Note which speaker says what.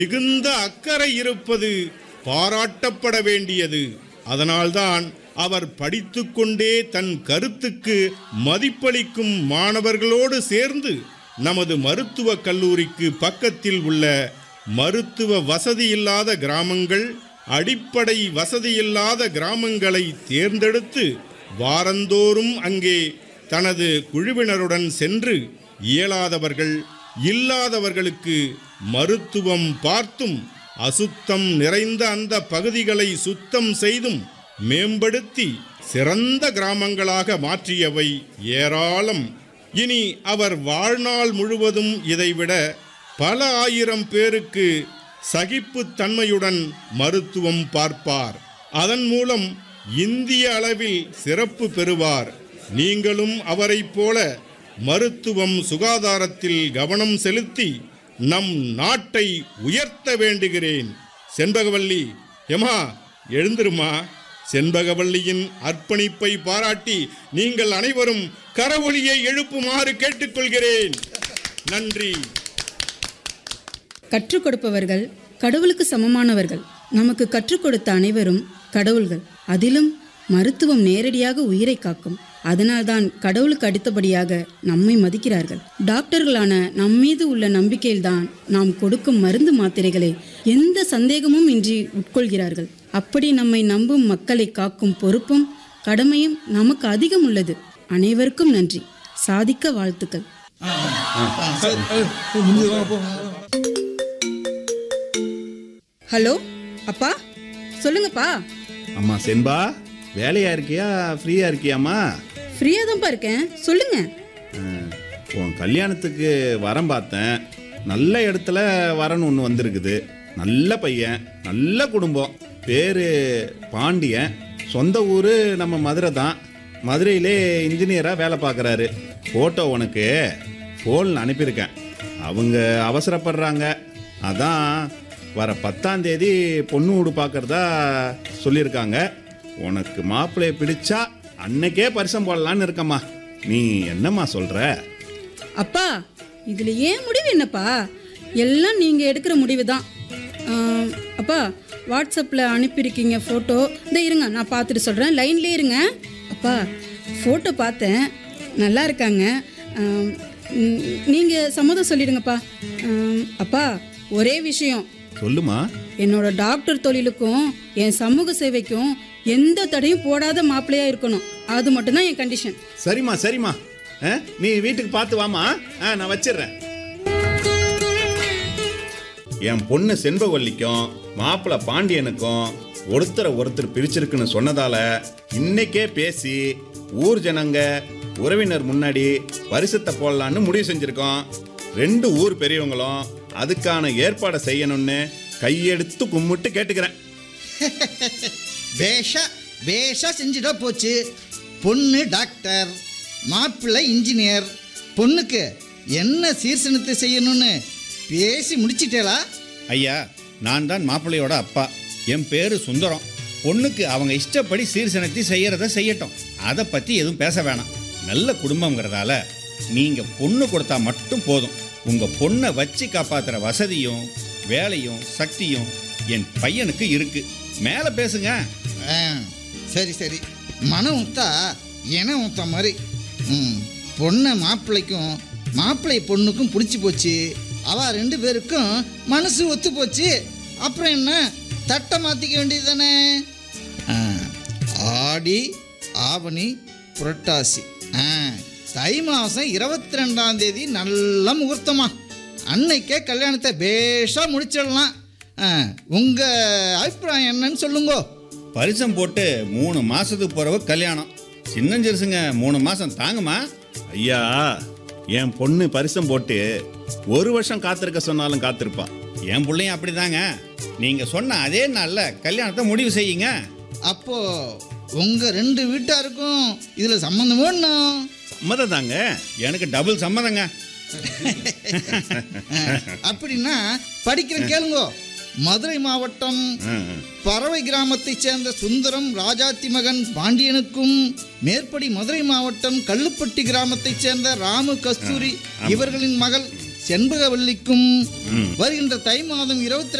Speaker 1: மிகுந்த அக்கறை இருப்பது பாராட்டப்பட வேண்டியது அதனால்தான் அவர் படித்துக்கொண்டே தன் கருத்துக்கு மதிப்பளிக்கும் மாணவர்களோடு சேர்ந்து நமது மருத்துவக் கல்லூரிக்கு பக்கத்தில் உள்ள மருத்துவ வசதி இல்லாத கிராமங்கள் அடிப்படை வசதியில்லாத கிராமங்களை தேர்ந்தெடுத்து வாரந்தோறும் அங்கே தனது குழுவினருடன் சென்று இயலாதவர்கள் இல்லாதவர்களுக்கு மருத்துவம் பார்த்தும் அசுத்தம் நிறைந்த அந்த பகுதிகளை சுத்தம் செய்தும் மேம்படுத்தி சிறந்த கிராமங்களாக மாற்றியவை ஏராளம் இனி அவர் வாழ்நாள் முழுவதும் இதைவிட பல ஆயிரம் பேருக்கு சகிப்புத்தன்மையுடன் மருத்துவம் பார்ப்பார் அதன் மூலம் இந்திய அளவில் சிறப்பு பெறுவார் நீங்களும் அவரைப் போல மருத்துவம் சுகாதாரத்தில் கவனம் செலுத்தி நம் நாட்டை உயர்த்த வேண்டுகிறேன் செண்பகவல்லி எமா எழுந்திருமா செண்பகவல்லியின் அர்ப்பணிப்பை பாராட்டி நீங்கள் அனைவரும் கரவொலியை எழுப்புமாறு கேட்டுக்கொள்கிறேன் நன்றி
Speaker 2: கற்றுக் கொடுப்பவர்கள் கடவுளுக்கு சமமானவர்கள் நமக்கு கற்றுக் கொடுத்த அனைவரும் கடவுள்கள் அதிலும் மருத்துவம் நேரடியாக உயிரை காக்கும் அதனால்தான் கடவுளுக்கு அடுத்தபடியாக நம்மை மதிக்கிறார்கள் டாக்டர்களான நம்மீது உள்ள நம்பிக்கையில்தான் நாம் கொடுக்கும் மருந்து மாத்திரைகளை எந்த சந்தேகமும் இன்றி உட்கொள்கிறார்கள் அப்படி நம்மை நம்பும் மக்களை காக்கும் பொறுப்பும் கடமையும் நமக்கு அதிகம் உள்ளது அனைவருக்கும் நன்றி சாதிக்க வாழ்த்துக்கள் ஹலோ அப்பா சொல்லுங்கப்பா
Speaker 3: அம்மா செண்பா வேலையா இருக்கியா ஃப்ரீயா இருக்கியாம்மா
Speaker 2: ஃப்ரீயாக தான்ப்பா இருக்கேன் சொல்லுங்க
Speaker 3: அஹ், உன் கல்யாணத்துக்கு வரம் பார்த்தேன் நல்ல இடத்துல வரன் ஒன்று வந்திருக்குது நல்ல பையன் நல்ல குடும்பம் பேர் பாண்டியன் சொந்த ஊர் நம்ம மதுரை தான் மதுரையிலே இன்ஜினியராக வேலை பார்க்குறாரு ஃபோட்டோ உனக்கு ஃபோனில் அனுப்பியிருக்கேன் அவங்க அவசரப்படுறாங்க அதான் வர பத்தாம் தேதி பொண்ணு வீடு பார்க்கறதா சொல்லியிருக்காங்க உனக்கு மாப்பிள்ளைய பிடிச்சா அன்னைக்கே பரிசம் போடலான்னு இருக்கம்மா நீ என்னம்மா சொல்ற
Speaker 2: அப்பா இதில் ஏன் முடிவு என்னப்பா எல்லாம் நீங்கள் எடுக்கிற முடிவு தான் அப்பா வாட்ஸ்அப்பில் அனுப்பியிருக்கீங்க ஃபோட்டோ இந்த இருங்க நான் பார்த்துட்டு சொல்கிறேன் லைன்லேயே இருங்க அப்பா ஃபோட்டோ பார்த்தேன் நல்லா இருக்காங்க நீங்கள் சம்மதம் சொல்லிடுங்கப்பா ஆம், அப்பா ஒரே விஷயம்
Speaker 3: சொல்லுமா
Speaker 2: என்னோட டாக்டர் தொழிலுக்கும் என் சமூக சேவைக்கும் எந்த தடையும் போடாத மாப்பிள்ளையா இருக்கணும் அது மட்டும்தான் என் கண்டிஷன்
Speaker 3: சரிம்மா சரிம்மா ஆ, நீ வீட்டுக்கு பார்த்து வாமா ஆ, நான் வச்சிடுறேன் என் பொண்ணு செண்பவல்லிக்கும் மாப்பிள்ளை பாண்டியனுக்கும் ஒருத்தரை ஒருத்தர் பிரிச்சிருக்குன்னு சொன்னதால இன்னைக்கே பேசி ஊர் ஜனங்க உறவினர் முன்னாடி பரிசத்தை போடலான்னு முடிவு செஞ்சிருக்கோம் ரெண்டு ஊர் பெரியவங்களும் அதுக்கான ஏற்பாடை செய்யணும்னு கையெடுத்து கும்பிட்டு கேட்டுக்கிறேன்
Speaker 4: பேஷா பேஷா செஞ்சுட்டா போச்சு பொண்ணு டாக்டர் மாப்பிள்ளை இன்ஜினியர் பொண்ணுக்கு என்ன சீர்சனத்தை செய்யணும்னு பேசி முடிச்சிட்டேளா
Speaker 5: ஐயா நான் தான் மாப்பிள்ளையோட அப்பா என் பேரு சுந்தரம் பொண்ணுக்கு அவங்க இஷ்டப்படி சீர்சனத்தை செய்யறத செய்யட்டும் அதை பத்தி எதுவும் பேச வேணாம் நல்ல குடும்பங்கிறதால நீங்க பொண்ணு கொடுத்தா மட்டும் போதும் உங்க பொண்ணை வச்சு காப்பாத்துற வசதியும் வேலையும் சக்தியும் என் பையனுக்கு இருக்கு மேல பேசுங்க
Speaker 4: ஆ, சரி சரி மனம் ஊத்தா இனம் ஊத்த மாதிரி ம் பொண்ணை மாப்பிள்ளைக்கும் மாப்பிள்ளை பொண்ணுக்கும் பிடிச்சி போச்சு அவ ரெண்டு பேருக்கும் மனசு ஒத்து போச்சு அப்புறம் என்ன தட்டை மாற்றிக்க வேண்டியது தானே ஆடி ஆவணி புரட்டாசி ஆ தை மாதம் இருபத்தி ரெண்டாம் தேதி நல்ல முகூர்த்தமா அன்னைக்கே கல்யாணத்தை பேஷா முடிச்சிடலாம் ஆ, உங்க அபிப்பிராயம் என்னன்னு சொல்லுங்கோ
Speaker 5: பரிசம் போட்டு மூணு மாசத்துக்கு பிறகு கல்யாணம் சின்னஞ்சிறுசுங்க மூணு மாசம் தாங்குமா
Speaker 3: ஐயா என் பொண்ணு பரிசம் போட்டு ஒரு வருஷம் காத்திருக்க சொன்னாலும் காத்திருப்பான்
Speaker 5: என் பிள்ளையும் அப்படிதாங்க நீங்க சொன்ன அதே நாள்ல கல்யாணத்தை முடிவு செய்யுங்க
Speaker 4: அப்போ உங்க ரெண்டு வீட்டாருக்கும் இதுல சம்மந்தம் வேணும்
Speaker 3: சம்மதம் தாங்க
Speaker 5: எனக்கு டபுள் சம்மதங்க
Speaker 4: அப்படின்னா படிக்கிற கேளுங்கோ மதுரை மாவட்டம்
Speaker 3: ஆ, ஆ.
Speaker 4: பறவை கிராமத்தைச் சேர்ந்த சுந்தரம் ராஜாத்தி மகன் பாண்டியனுக்கும் மேற்படி மதுரை மாவட்டம் கல்லுப்பட்டி கிராமத்தைச் சேர்ந்த ராமு கஸ்தூரி இவர்களின் மகள் செண்பகவல்லிக்கும் வருகின்ற தை மாதம் இருபத்தி